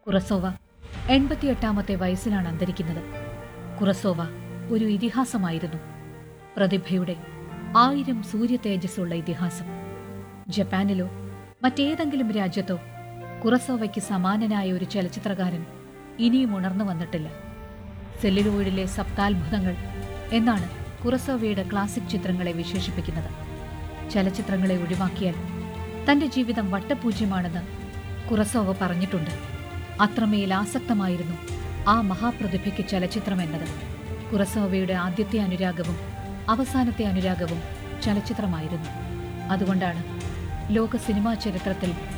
കുറസോവ എൺപത്തിയെട്ടാമത്തെ വയസ്സിലാണ് അന്തരിക്കുന്നത് കുറസോവ ഒരു ഇതിഹാസമായിരുന്നു പ്രതിഭയുടെ ആയിരം സൂര്യ തേജസ്സുള്ള ഇതിഹാസം ജപ്പാനിലോ മറ്റേതെങ്കിലും രാജ്യത്തോ കുറസോവയ്ക്ക് സമാനനായ ഒരു ചലച്ചിത്രകാരൻ ഇനിയും ഉണർന്നു വന്നിട്ടില്ല സെല്ലുലോയിഡിലെ സപ്താത്ഭുതങ്ങൾ എന്നാണ് കുറസോവയുടെ ക്ലാസിക് ചിത്രങ്ങളെ വിശേഷിപ്പിക്കുന്നത് ചലച്ചിത്രങ്ങളെ ഒഴിവാക്കിയാൽ തന്റെ ജീവിതം വട്ടപൂജ്യമാണെന്ന് കുറസോവ പറഞ്ഞിട്ടുണ്ട് അത്രമേൽ ആസക്തമായിരുന്നു ആ മഹാപ്രതിഭയ്ക്ക് ചലച്ചിത്രം എന്നത് കുറസോവയുടെ ആദ്യത്തെ അനുരാഗവും അവസാനത്തെ അനുരാഗവും ചലച്ചിത്രമായിരുന്നു അതുകൊണ്ടാണ് ലോക സിനിമാ ചരിത്രത്തിൽ